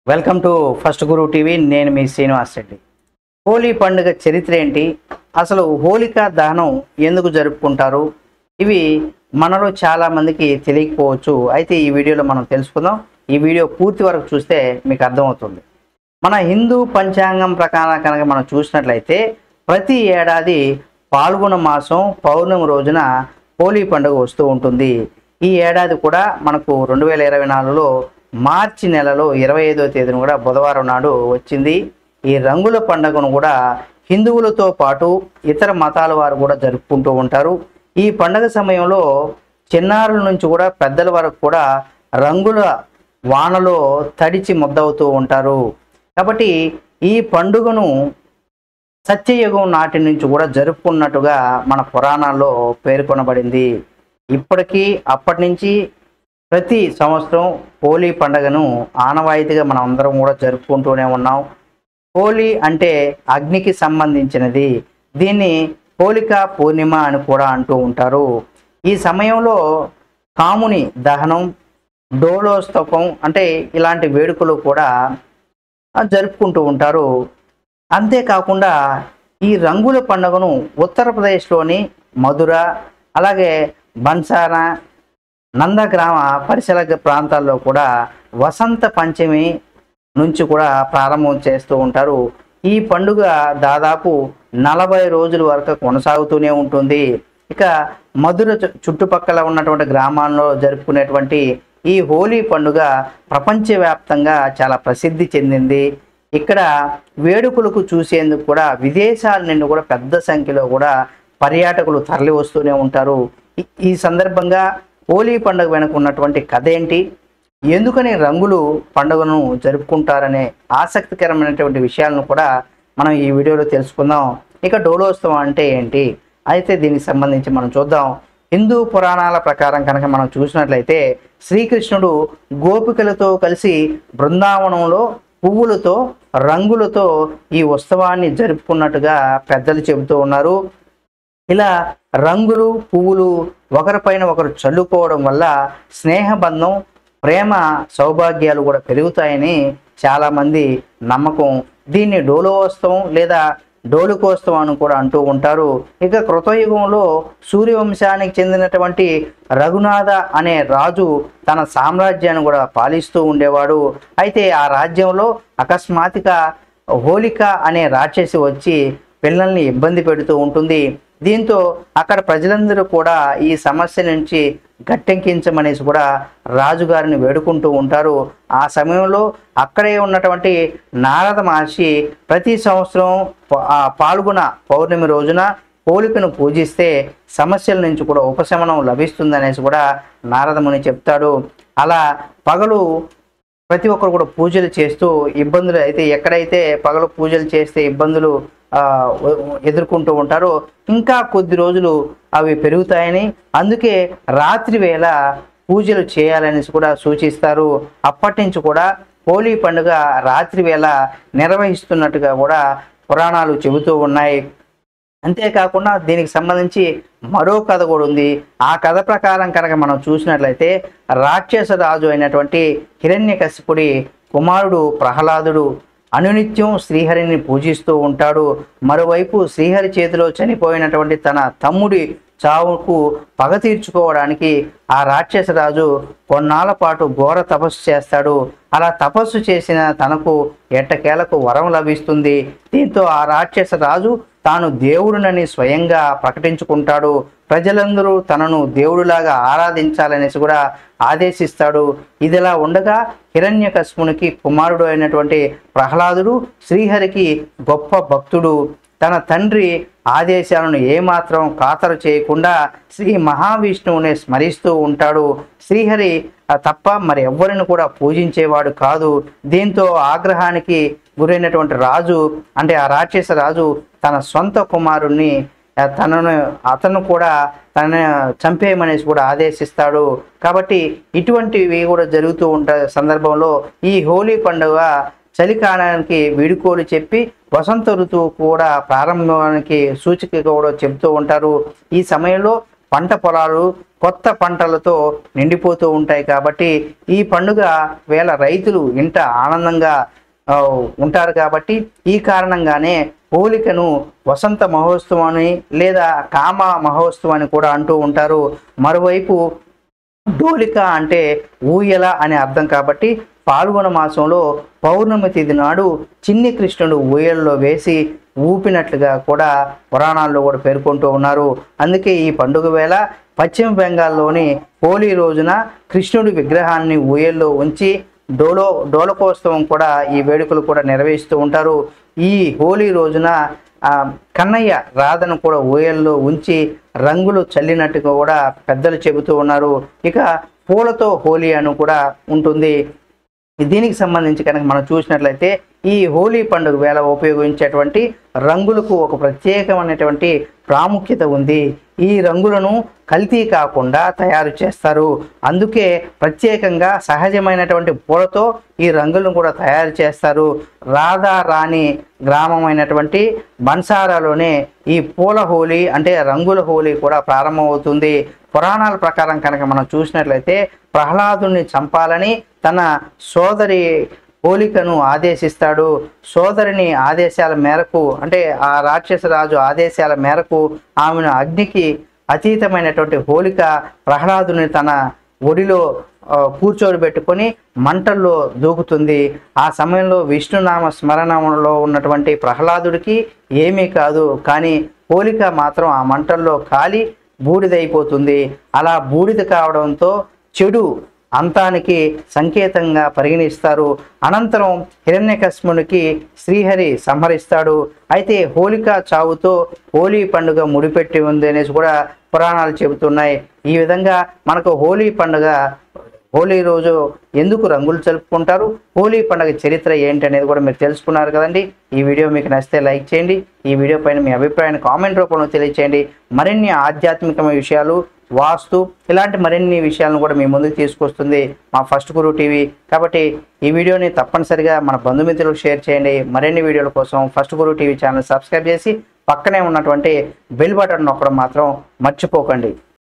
welcome to first guru TV నేను మీ శ్రీనివాస్ రెడ్డి హోలీ పండుగ చరిత్ర ఏంటి అసలు హోలికా దహనం ఎందుకు జరుపుకుంటారు ఇవి మనలో చాలా మందికి తెలియకపోవచ్చు అయితే ఈ వీడియోలో మనం తెలుసుకుందాం ఈ వీడియో పూర్తి వరకు చూస్తే మీకు అర్థమవుతుంది మన హిందూ పంచాంగం ప్రకారం కనుక మనం చూసినట్లయితే ప్రతి ఏడాది పాల్గొన మాసం పౌర్ణమి రోజున హోలీ పండుగ వస్తూ ఉంటుంది ఈ ఏడాది కూడా మనకు రెండు వేల ఇరవై నాలుగులో మార్చి నెలలో ఇరవై ఐదో తేదీన కూడా బుధవారం నాడు వచ్చింది ఈ రంగుల పండుగను కూడా హిందువులతో పాటు ఇతర మతాల వారు కూడా జరుపుకుంటూ ఉంటారు ఈ పండుగ సమయంలో చిన్నారుల నుంచి కూడా పెద్దల వరకు కూడా రంగుల వానలో తడిచి ముద్దవుతూ ఉంటారు కాబట్టి ఈ పండుగను సత్యయుగం నాటి నుంచి కూడా జరుపుకున్నట్టుగా మన పురాణాల్లో పేర్కొనబడింది ఇప్పటికీ అప్పటి నుంచి ప్రతి సంవత్సరం హోలీ పండుగను ఆనవాయితీగా మనం అందరం కూడా జరుపుకుంటూనే ఉన్నాం హోలీ అంటే అగ్నికి సంబంధించినది దీన్ని హోలికా పూర్ణిమ అని కూడా అంటూ ఉంటారు ఈ సమయంలో కాముని దహనం డోలోస్తవం అంటే ఇలాంటి వేడుకలు కూడా ఆ, జరుపుకుంటూ ఉంటారు అంతేకాకుండా ఈ రంగుల పండుగను ఉత్తరప్రదేశ్లోని మధుర అలాగే బన్సారా నందగ్రామ పరిసర ప్రాంతాల్లో కూడా వసంత పంచమి నుంచి కూడా ప్రారంభం చేస్తూ ఉంటారు ఈ పండుగ దాదాపు నలభై రోజుల వరకు కొనసాగుతూనే ఉంటుంది ఇక మధుర చు- చుట్టుపక్కల ఉన్నటువంటి గ్రామాల్లో జరుపుకునేటువంటి ఈ హోలీ పండుగ ప్రపంచవ్యాప్తంగా చాలా ప్రసిద్ధి చెందింది ఇక్కడ వేడుకలకు చూసేందుకు కూడా విదేశాల నుండి కూడా పెద్ద సంఖ్యలో కూడా పర్యాటకులు తరలి వస్తూనే ఉంటారు ఈ- ఈ సందర్భంగా హోలీ పండుగ వెనుక ఉన్నటువంటి కథ ఏంటి ఎందుకని రంగులు పండుగను జరుపుకుంటారనే ఆసక్తికరమైనటువంటి విషయాలను కూడా మనం ఈ వీడియోలో తెలుసుకుందాం ఇక డోలోత్సవం అంటే ఏంటి అయితే దీనికి సంబంధించి మనం చూద్దాం హిందూ పురాణాల ప్రకారం కనుక మనం చూసినట్లయితే శ్రీకృష్ణుడు గోపికలతో కలిసి బృందావనంలో పువ్వులతో రంగులతో ఈ ఉత్సవాన్ని జరుపుకున్నట్టుగా పెద్దలు చెబుతూ ఉన్నారు ఇలా రంగులు పువ్వులు ఒకరిపైన ఒకరు చల్లుకోవడం వల్ల స్నేహబంధం ప్రేమ సౌభాగ్యాలు కూడా పెరుగుతాయని చాలామంది నమ్మకం దీన్ని డోలోత్సవం లేదా డోలుకోత్సవం అని కూడా అంటూ ఉంటారు ఇక కృతయుగంలో సూర్యవంశానికి చెందినటువంటి రఘునాథ అనే రాజు తన సామ్రాజ్యాన్ని కూడా పాలిస్తూ ఉండేవాడు అయితే ఆ రాజ్యంలో అకస్మాత్తుగా హోలిక అనే రాక్షసి వచ్చి పిల్లల్ని ఇబ్బంది పెడుతూ ఉంటుంది దీంతో అక్కడ ప్రజలందరూ కూడా ఈ సమస్య నుంచి గట్టెక్కించమనేసి కూడా రాజుగారిని వేడుకుంటూ ఉంటారు ఆ సమయంలో అక్కడే ఉన్నటువంటి నారద మహర్షి ప్రతి సంవత్సరం ప- ఆ పాల్గొన పౌర్ణమి రోజున పోలికను పూజిస్తే సమస్యల నుంచి కూడా ఉపశమనం లభిస్తుందనేసి కూడా నారదముని చెప్తాడు అలా పగలు ప్రతి ఒక్కరు కూడా పూజలు చేస్తూ ఇబ్బందులు అయితే ఎక్కడైతే పగలు పూజలు చేస్తే ఇబ్బందులు ఆ, ఎదుర్కొంటూ ఉంటారో ఇంకా కొద్ది రోజులు అవి పెరుగుతాయని అందుకే రాత్రి వేళ పూజలు చేయాలనేసి కూడా సూచిస్తారు అప్పటి నుంచి కూడా హోలీ పండుగ రాత్రి వేళ నిర్వహిస్తున్నట్టుగా కూడా పురాణాలు చెబుతూ ఉన్నాయి అంతేకాకుండా దీనికి సంబంధించి మరో కథ కూడా ఉంది ఆ కథ ప్రకారం కనుక మనం చూసినట్లయితే రాక్షస రాజు అయినటువంటి హిరణ్యకశిపుడి కుమారుడు ప్రహ్లాదుడు అనునిత్యం శ్రీహరిని పూజిస్తూ ఉంటాడు మరోవైపు శ్రీహరి చేతిలో చనిపోయినటువంటి తన తమ్ముడి చావుకు పగ తీర్చుకోవడానికి ఆ రాక్షసరాజు కొన్నాళ్ళ పాటు ఘోర తపస్సు చేస్తాడు అలా తపస్సు చేసిన తనకు ఎట్టకేలకు వరం లభిస్తుంది దీంతో ఆ రాక్షస రాజు తాను దేవుడునని స్వయంగా ప్రకటించుకుంటాడు ప్రజలందరూ తనను దేవుడిలాగా ఆరాధించాలనేసి కూడా ఆదేశిస్తాడు ఇదిలా ఉండగా హిరణ్యకశిపునికి కుమారుడు అయినటువంటి ప్రహ్లాదుడు శ్రీహరికి గొప్ప భక్తుడు తన తండ్రి ఆదేశాలను ఏమాత్రం ఖాతరు చేయకుండా శ్రీ మహావిష్ణువుని స్మరిస్తూ ఉంటాడు శ్రీహరి ఆ తప్ప మరి ఎవ్వరిని కూడా పూజించేవాడు కాదు దీంతో ఆగ్రహానికి గురైనటువంటి రాజు అంటే ఆ రాక్షస రాజు తన సొంత కుమారుణ్ణి ఆ, తనను అతను కూడా తనని చంపేయమనేసి కూడా ఆదేశిస్తాడు కాబట్టి ఇటువంటివి కూడా జరుగుతూ ఉంట సందర్భంలో ఈ హోలీ పండుగ చలికాలానికి వీడుకోలు చెప్పి వసంత ఋతువు కూడా ప్రారంభానికి సూచికగా కూడా చెబుతూ ఉంటారు ఈ సమయంలో పంట పొలాలు కొత్త పంటలతో నిండిపోతూ ఉంటాయి కాబట్టి ఈ పండుగ వేళ రైతులు ఇంట ఆనందంగా ఆ, ఉంటారు కాబట్టి ఈ కారణంగానే హోలికను వసంత మహోత్సవం అని లేదా కామ మహోత్సవం అని కూడా అంటూ ఉంటారు మరోవైపు డోలిక అంటే ఊయల అనే అర్థం కాబట్టి పాల్గొన మాసంలో పౌర్ణమి తిథి నాడు చిన్ని కృష్ణుడు ఊయలలో వేసి ఊపినట్లుగా కూడా పురాణాల్లో కూడా పేర్కొంటూ ఉన్నారు అందుకే ఈ పండుగ వేళ పశ్చిమ బెంగాల్లోని హోలీ రోజున కృష్ణుడి విగ్రహాన్ని ఊయల్లో ఉంచి డోలో డోలకోత్సవం కూడా ఈ వేడుకలు కూడా నిర్వహిస్తూ ఉంటారు ఈ హోలీ రోజున ఆ, కన్నయ్య రాధను కూడా ఊయల్లో ఉంచి రంగులు చల్లినట్టుగా కూడా పెద్దలు చెబుతూ ఉన్నారు ఇక పూలతో హోలీ అని కూడా ఉంటుంది దీనికి సంబంధించి కనుక మనం చూసినట్లయితే ఈ హోలీ పండుగ వేళ ఉపయోగించేటువంటి రంగులకు ఒక ప్రత్యేకమైనటువంటి ప్రాముఖ్యత ఉంది ఈ రంగులను కల్తీ కాకుండా తయారు చేస్తారు అందుకే ప్రత్యేకంగా సహజమైనటువంటి పూలతో ఈ రంగులను కూడా తయారు చేస్తారు రాధా రాణి గ్రామమైనటువంటి బన్సారాలోనే ఈ పూల హోలీ అంటే రంగుల హోలీ కూడా ప్రారంభమవుతుంది పురాణాల ప్రకారం కనుక మనం చూసినట్లయితే ప్రహ్లాదుని చంపాలని తన సోదరి హోలికను ఆదేశిస్తాడు సోదరిని ఆదేశాల మేరకు అంటే ఆ రాక్షసరాజు ఆదేశాల మేరకు ఆమెను అగ్నికి అతీతమైనటువంటి హోలిక ప్రహ్లాదుని తన ఒడిలో ఆ, కూర్చోబెట్టుకొని మంటల్లో దూకుతుంది ఆ సమయంలో విష్ణునామ స్మరణలో ఉన్నటువంటి ప్రహ్లాదుడికి ఏమీ కాదు కానీ హోలిక మాత్రం ఆ మంటల్లో కాలి బూడిదైపోతుంది అలా బూడిద కావడంతో చెడు అంతానికి సంకేతంగా పరిగణిస్తారు అనంతరం హిరణ్యకశ్మునికి శ్రీహరి సంహరిస్తాడు అయితే హోలిక చావుతో హోలీ పండుగ ముడిపెట్టి ఉంది అనేసి కూడా పురాణాలు చెబుతున్నాయి ఈ విధంగా మనకు హోలీ పండుగ హోలీ రోజు ఎందుకు రంగులు జరుపుకుంటారు హోలీ పండుగ చరిత్ర ఏంటి అనేది కూడా మీరు తెలుసుకున్నారు కదండి ఈ వీడియో మీకు నచ్చితే లైక్ చేయండి ఈ వీడియో పైన మీ అభిప్రాయాన్ని కామెంట్ రూపంలో తెలియచేయండి మరిన్ని ఆధ్యాత్మికమైన విషయాలు వాస్తు ఇలాంటి మరిన్ని విషయాలను కూడా మీ ముందుకు తీసుకొస్తుంది మా ఫస్ట్ గురు టీవీ కాబట్టి ఈ వీడియోని తప్పనిసరిగా మన బంధుమిత్రులకు షేర్ చేయండి మరిన్ని వీడియోల కోసం first guru TV channel subscribe చేసి పక్కనే ఉన్నటువంటి బెల్ బటన్ నొక్కడం మాత్రం మర్చిపోకండి